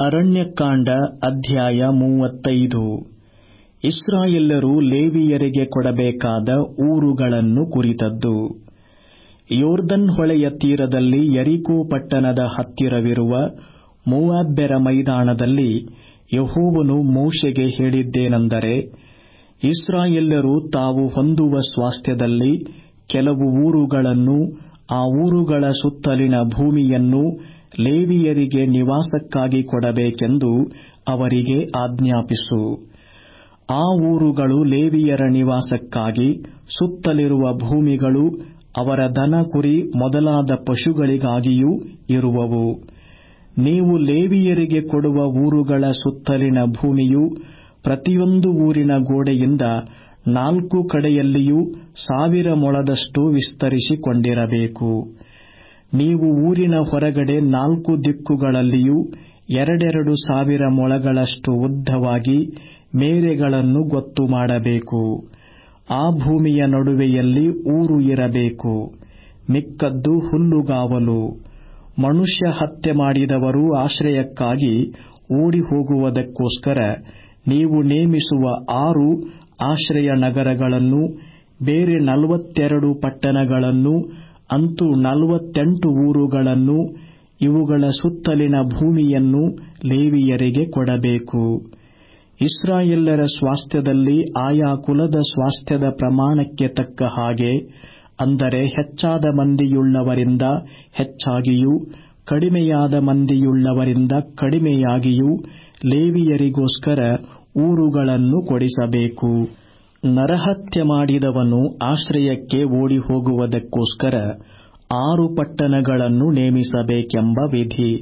ಅರಣ್ಯಕಾಂಡ ಅಧ್ಯಾಯ ಮೂವತ್ತೈದು ಇಸ್ರಾಯೇಲ್ಯರು ಲೇವಿಯರಿಗೆ ಕೊಡಬೇಕಾದ ಊರುಗಳನ್ನು ಕುರಿತದ್ದು ಯೋರ್ದನ್ ಹೊಳೆಯ ತೀರದಲ್ಲಿ ಯರಿಕೋ ಪಟ್ಟಣದ ಹತ್ತಿರವಿರುವ ಮೋವಾಬ್ಯರ ಮೈದಾನದಲ್ಲಿ ಯೆಹೋವನು ಮೋಶೆಗೆ ಹೇಳಿದ್ದೇನೆಂದರೆ ಇಸ್ರಾಯೇಲ್ಯರು ತಾವು ಹೊಂದುವ ಸ್ವಾಸ್ಥ್ಯದಲ್ಲಿ ಕೆಲವು ಊರುಗಳನ್ನು ಆ ಊರುಗಳ ಸುತ್ತಲಿನ ಭೂಮಿಯನ್ನು ಲೇವಿಯರಿಗೆ ನಿವಾಸಕ್ಕಾಗಿ ಕೊಡಬೇಕೆಂದು ಅವರಿಗೆ ಆಜ್ಞಾಪಿಸು ಆ ಊರುಗಳು ಲೇವಿಯರ ನಿವಾಸಕ್ಕಾಗಿ ಸುತ್ತಲಿರುವ ಭೂಮಿಗಳು ಅವರ ದನ ಕುರಿ ಮೊದಲಾದ ಪಶುಗಳಿಗಾಗಿಯೂ ಇರುವವು ನೀವು ಲೇವಿಯರಿಗೆ ಕೊಡುವ ಊರುಗಳ ಸುತ್ತಲಿನ ಭೂಮಿಯು ಪ್ರತಿಯೊಂದು ಊರಿನ ಗೋಡೆಯಿಂದ ನಾಲ್ಕು ಕಡೆಯಲ್ಲಿಯೂ ಸಾವಿರ ಮೊಳದಷ್ಟು ವಿಸ್ತರಿಸಿಕೊಂಡಿರಬೇಕು ನೀವು ಊರಿನ ಹೊರಗಡೆ ನಾಲ್ಕು ದಿಕ್ಕುಗಳಲ್ಲಿಯೂ ಎರಡೆರಡು ಸಾವಿರ ಮೊಳಗಳಷ್ಟು ಉದ್ದವಾಗಿ ಮೇರೆಗಳನ್ನು ಗೊತ್ತು ಮಾಡಬೇಕು ಆ ಭೂಮಿಯ ನಡುವೆಯಲ್ಲಿ ಊರು ಇರಬೇಕು ಮಿಕ್ಕದ್ದು ಹುಲ್ಲುಗಾವಲು ಮನುಷ್ಯ ಹತ್ಯೆ ಮಾಡಿದವರು ಆಶ್ರಯಕ್ಕಾಗಿ ಓಡಿ ಹೋಗುವುದಕ್ಕೋಸ್ಕರ ನೀವು ನೇಮಿಸುವ ಆರು ಆಶ್ರಯ ನಗರಗಳನ್ನು ಬೇರೆ ನಲವತ್ತೆರಡು ಪಟ್ಟಣಗಳನ್ನು ಅಂತೂ ನಲವತ್ತೆಂಟು ಊರುಗಳನ್ನು ಇವುಗಳ ಸುತ್ತಲಿನ ಭೂಮಿಯನ್ನು ಲೇವಿಯರಿಗೆ ಕೊಡಬೇಕು ಇಸ್ರಾಯೇಲ್ಯರ ಸ್ವಾಸ್ಥ್ಯದಲ್ಲಿ ಆಯಾ ಕುಲದ ಸ್ವಾಸ್ಥ್ಯದ ಪ್ರಮಾಣಕ್ಕೆ ತಕ್ಕ ಹಾಗೆ ಅಂದರೆ ಹೆಚ್ಚಾದ ಮಂದಿಯುಳ್ಳವರಿಂದ ಹೆಚ್ಚಾಗಿಯೂ ಕಡಿಮೆಯಾದ ಮಂದಿಯುಳ್ಳವರಿಂದ ಕಡಿಮೆಯಾಗಿಯೂ ಲೇವಿಯರಿಗೋಸ್ಕರ ಊರುಗಳನ್ನು ಕೊಡಿಸಬೇಕು ನರಹತ್ಯೆ ಮಾಡಿದವನು ಆಶ್ರಯಕ್ಕೆ ಓಡಿ ಹೋಗುವುದಕ್ಕೋಸ್ಕರ ಆರು ಪಟ್ಟಣಗಳನ್ನು ನೇಮಿಸಬೇಕೆಂಬ ವಿಧಿ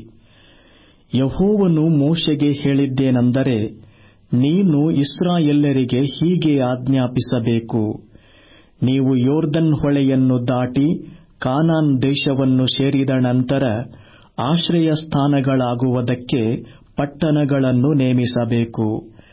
ಯಹೋವನು ಮೋಶೆಗೆ ಹೇಳಿದ್ದೇನೆಂದರೆ ನೀನು ಇಸ್ರಾಯೇಲ್ಯರಿಗೆ ಹೀಗೆ ಆಜ್ಞಾಪಿಸಬೇಕು ನೀವು ಯೋರ್ದನ್ ಹೊಳೆಯನ್ನು ದಾಟಿ ಕಾನಾನ್ ದೇಶವನ್ನು ಸೇರಿದ ನಂತರ ಆಶ್ರಯ ಸ್ಥಾನಗಳಾಗುವುದಕ್ಕೆ ಪಟ್ಟಣಗಳನ್ನು ನೇಮಿಸಬೇಕು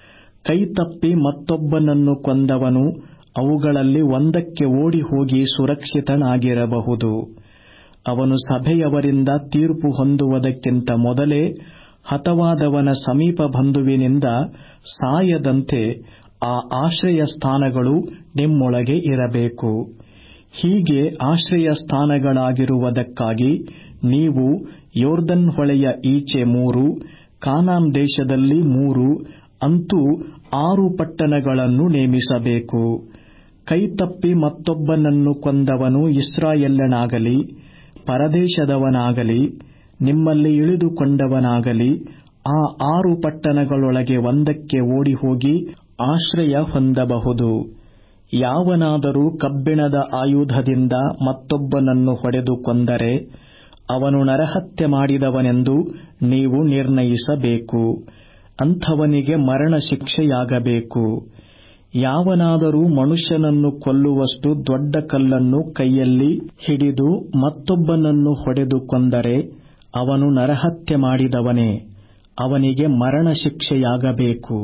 ಕೈತಪ್ಪಿ ಮತ್ತೊಬ್ಬನನ್ನು ಕೊಂದವನು ಅವುಗಳಲ್ಲಿ ಒಂದಕ್ಕೆ ಓಡಿ ಹೋಗಿ ಸುರಕ್ಷಿತನಾಗಿರಬಹುದು ಅವನು ಸಭೆಯವರಿಂದ ತೀರ್ಪು ಹೊಂದುವುದಕ್ಕಿಂತ ಮೊದಲೇ ಹತವಾದವನ ಸಮೀಪ ಬಂಧುವಿನಿಂದ ಸಾಯದಂತೆ ಆ ಆಶ್ರಯ ಸ್ಥಾನಗಳು ನಿಮ್ಮೊಳಗೆ ಇರಬೇಕು ಹೀಗೆ ಆಶ್ರಯ ಸ್ಥಾನಗಳಾಗಿರುವುದಕ್ಕಾಗಿ ನೀವು ಯೋರ್ದನ್ ಹೊಳೆಯ ಈಚೆ ಮೂರು ಕಾನಾನ್ ದೇಶದಲ್ಲಿ ಮೂರು ಅಂತೂ ಆರು ಪಟ್ಟಣಗಳನ್ನು ನೇಮಿಸಬೇಕು ಕೈತಪ್ಪಿ ಮತ್ತೊಬ್ಬನನ್ನು ಕೊಂದವನು ಇಸ್ರಾಯೇಲ್ಯನಾಗಲಿ ಪರದೇಶದವನಾಗಲಿ ನಿಮ್ಮಲ್ಲಿ ಇಳಿದುಕೊಂಡವನಾಗಲಿ ಆ ಆರು ಪಟ್ಟಣಗಳೊಳಗೆ ಒಂದಕ್ಕೆ ಓಡಿಹೋಗಿ ಆಶ್ರಯ ಹೊಂದಬಹುದು ಯಾವನಾದರೂ ಕಬ್ಬಿಣದ ಆಯುಧದಿಂದ ಮತ್ತೊಬ್ಬನನ್ನು ಹೊಡೆದು ಕೊಂದರೆ ಅವನು ನರಹತ್ಯೆ ಮಾಡಿದವನೆಂದು ನೀವು ನಿರ್ಣಯಿಸಬೇಕು ಅಂಥವನಿಗೆ ಮರಣ ಶಿಕ್ಷೆಯಾಗಬೇಕು ಯಾವನಾದರೂ ಮನುಷ್ಯನನ್ನು ಕೊಲ್ಲುವಷ್ಟು ದೊಡ್ಡ ಕಲ್ಲನ್ನು ಕೈಯಲ್ಲಿ ಹಿಡಿದು ಮತ್ತೊಬ್ಬನನ್ನು ಹೊಡೆದು ಕೊಂದರೆ ಅವನು ನರಹತ್ಯೆ ಮಾಡಿದವನೇ ಅವನಿಗೆ ಮರಣ ಶಿಕ್ಷೆಯಾಗಬೇಕು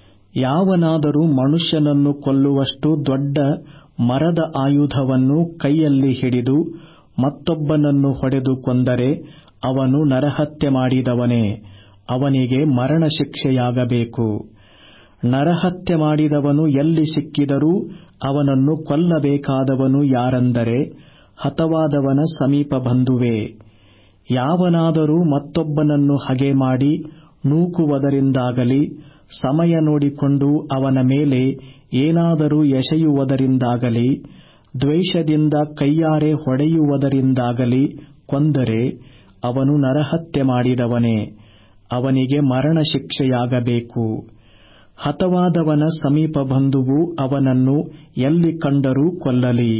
ಯಾವನಾದರೂ ಮನುಷ್ಯನನ್ನು ಕೊಲ್ಲುವಷ್ಟು ದೊಡ್ಡ ಮರದ ಆಯುಧವನ್ನು ಕೈಯಲ್ಲಿ ಹಿಡಿದು ಮತ್ತೊಬ್ಬನನ್ನು ಹೊಡೆದು ಕೊಂದರೆ ಅವನು ನರಹತ್ಯೆ ಮಾಡಿದವನೇ ಅವನಿಗೆ ಮರಣ ಶಿಕ್ಷೆಯಾಗಬೇಕು ನರಹತ್ಯೆ ಮಾಡಿದವನು ಎಲ್ಲಿ ಸಿಕ್ಕಿದರೂ ಅವನನ್ನು ಕೊಲ್ಲಬೇಕಾದವನು ಯಾರೆಂದರೆ ಹತವಾದವನ ಸಮೀಪ ಬಂಧುವೇ ಯಾವನಾದರೂ ಮತ್ತೊಬ್ಬನನ್ನು ಹಗೆ ಮಾಡಿ ನೂಕುವುದರಿಂದಾಗಲಿ ಸಮಯ ನೋಡಿಕೊಂಡು ಅವನ ಮೇಲೆ ಏನಾದರೂ ಎಸೆಯುವುದರಿಂದಾಗಲಿ ದ್ವೇಷದಿಂದ ಕೈಯಾರೆ ಹೊಡೆಯುವುದರಿಂದಾಗಲಿ ಕೊಂದರೆ ಅವನು ನರಹತ್ಯೆ ಮಾಡಿದವನೇ ಅವನಿಗೆ ಮರಣ ಶಿಕ್ಷೆಯಾಗಬೇಕು ಹತವಾದವನ ಸಮೀಪ ಬಂಧುವು ಅವನನ್ನು ಎಲ್ಲಿ ಕಂಡರೂ ಕೊಲ್ಲಲಿ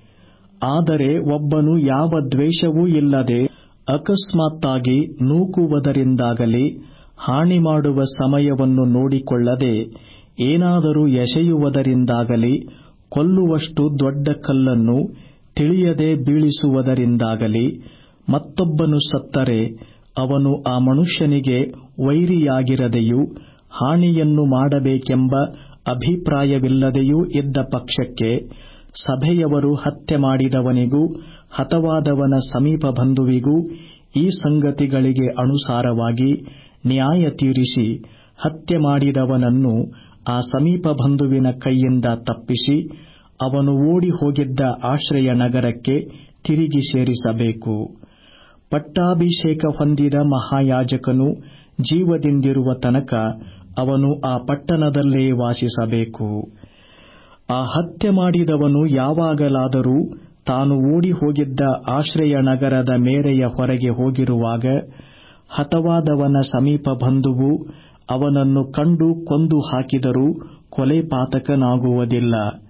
ಆದರೆ ಒಬ್ಬನು ಯಾವ ದ್ವೇಷವೂ ಇಲ್ಲದೆ ಅಕಸ್ಮಾತ್ತಾಗಿ ನೂಕುವುದರಿಂದಾಗಲಿ ಹಾನಿ ಮಾಡುವ ಸಮಯವನ್ನು ನೋಡಿಕೊಳ್ಳದೆ ಏನಾದರೂ ಎಸೆಯುವುದರಿಂದಾಗಲಿ ಕೊಲ್ಲುವಷ್ಟು ದೊಡ್ಡ ಕಲ್ಲನ್ನು ತಿಳಿಯದೆ ಬೀಳಿಸುವುದರಿಂದಾಗಲಿ ಮತ್ತೊಬ್ಬನು ಸತ್ತರೆ ಅವನು ಆ ಮನುಷ್ಯನಿಗೆ ವೈರಿಯಾಗಿರದೆಯೂ ಹಾನಿಯನ್ನು ಮಾಡಬೇಕೆಂಬ ಅಭಿಪ್ರಾಯವಿಲ್ಲದೆಯೂ ಇದ್ದ ಪಕ್ಷಕ್ಕೆ ಸಭೆಯವರು ಹತ್ಯೆ ಮಾಡಿದವನಿಗೂ ಹತವಾದವನ ಸಮೀಪ ಬಂಧುವಿಗೂ ಈ ಸಂಗತಿಗಳಿಗೆ ಅನುಸಾರವಾಗಿ ನ್ಯಾಯ ತೀರಿಸಿ ಹತ್ಯೆ ಮಾಡಿದವನನ್ನು ಆ ಸಮೀಪ ಬಂಧುವಿನ ಕೈಯಿಂದ ತಪ್ಪಿಸಿ ಅವನು ಓಡಿ ಹೋಗಿದ್ದ ಆಶ್ರಯ ನಗರಕ್ಕೆ ತಿರುಗಿ ಸೇರಿಸಬೇಕು ಪಟ್ಟಾಭಿಷೇಕ ಹೊಂದಿದ ಮಹಾಯಾಜಕನು ಜೀವದಿಂದಿರುವ ತನಕ ಅವನು ಆ ಪಟ್ಟಣದಲ್ಲೇ ವಾಸಿಸಬೇಕು ಆ ಹತ್ಯೆ ಮಾಡಿದವನು ಯಾವಾಗಲಾದರೂ ತಾನು ಓಡಿ ಹೋಗಿದ್ದ ಆಶ್ರಯ ನಗರದ ಮೇರೆಯ ಹೊರಗೆ ಹೋಗಿರುವಾಗ ಹತವಾದವನ ಸಮೀಪ ಬಂಧುವು ಅವನನ್ನು ಕಂಡು ಕೊಂದು ಹಾಕಿದರೂ ಕೊಲೆ ಪಾತಕನಾಗುವುದಿಲ್ಲ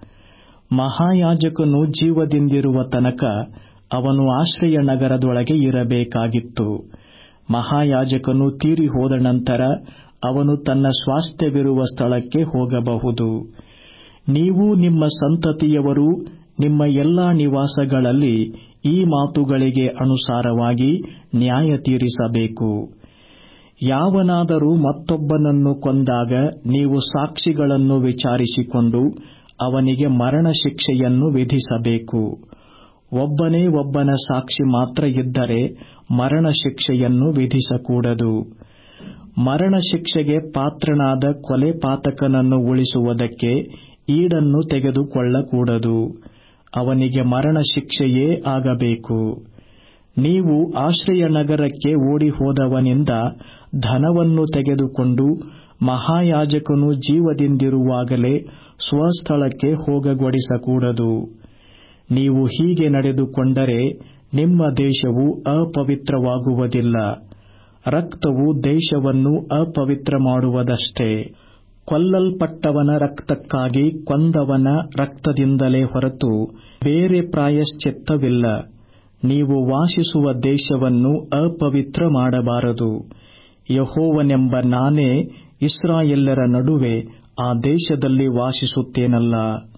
ಮಹಾಯಾಜಕನು ಜೀವದಿಂದಿರುವ ತನಕ ಅವನು ಆಶ್ರಯ ನಗರದೊಳಗೆ ಇರಬೇಕಾಗಿತ್ತು ಮಹಾಯಾಜಕನು ತೀರಿ ಹೋದ ನಂತರ ಅವನು ತನ್ನ ಸ್ವಾಸ್ಥ್ಯವಿರುವ ಸ್ಥಳಕ್ಕೆ ಹೋಗಬಹುದು ನೀವು ನಿಮ್ಮ ಸಂತತಿಯವರು ನಿಮ್ಮ ಎಲ್ಲಾ ನಿವಾಸಗಳಲ್ಲಿ ಈ ಮಾತುಗಳಿಗೆ ಅನುಸಾರವಾಗಿ ನ್ಯಾಯ ತೀರಿಸಬೇಕು ಯಾವನಾದರೂ ಮತ್ತೊಬ್ಬನನ್ನು ಕೊಂದಾಗ ನೀವು ಸಾಕ್ಷಿಗಳನ್ನು ವಿಚಾರಿಸಿಕೊಂಡು ಅವನಿಗೆ ಮರಣ ಶಿಕ್ಷೆಯನ್ನು ವಿಧಿಸಬೇಕು ಒಬ್ಬನೇ ಒಬ್ಬನ ಸಾಕ್ಷಿ ಮಾತ್ರ ಇದ್ದರೆ ಮರಣ ಶಿಕ್ಷೆಯನ್ನು ವಿಧಿಸಕೂಡದು ಮರಣ ಶಿಕ್ಷೆಗೆ ಪಾತ್ರನಾದ ಕೊಲೆ ಪಾತಕನನ್ನು ಉಳಿಸುವುದಕ್ಕೆ ಈಡನ್ನು ತೆಗೆದುಕೊಳ್ಳಕೂಡದು ಅವನಿಗೆ ಮರಣ ಶಿಕ್ಷೆಯೇ ಆಗಬೇಕು ನೀವು ಆಶ್ರಯ ನಗರಕ್ಕೆ ಓಡಿ ಹೋದವನಿಂದ ಧನವನ್ನು ತೆಗೆದುಕೊಂಡು ಮಹಾಯಾಜಕನು ಜೀವದಿಂದಿರುವಾಗಲೇ ಸ್ವಸ್ಥಳಕ್ಕೆ ಹೋಗಗೊಡಿಸಕೂಡದು ನೀವು ಹೀಗೆ ನಡೆದುಕೊಂಡರೆ ನಿಮ್ಮ ದೇಶವು ಅಪವಿತ್ರವಾಗುವುದಿಲ್ಲ ರಕ್ತವು ದೇಶವನ್ನು ಅಪವಿತ್ರ ಮಾಡುವುದಷ್ಟೇ ಕೊಲ್ಲಲ್ಪಟ್ಟವನ ರಕ್ತಕ್ಕಾಗಿ ಕೊಂದವನ ರಕ್ತದಿಂದಲೇ ಹೊರತು ಬೇರೆ ಪ್ರಾಯಶ್ಚಿತ್ತವಿಲ್ಲ ನೀವು ವಾಸಿಸುವ ದೇಶವನ್ನು ಅಪವಿತ್ರ ಮಾಡಬಾರದು ಯಹೋವನೆಂಬ ನಾನೇ ಇಸ್ರಾಯೇಲ್ಯರ ನಡುವೆ ಆ ದೇಶದಲ್ಲಿ ವಾಸಿಸುತ್ತೇನಲ್ಲ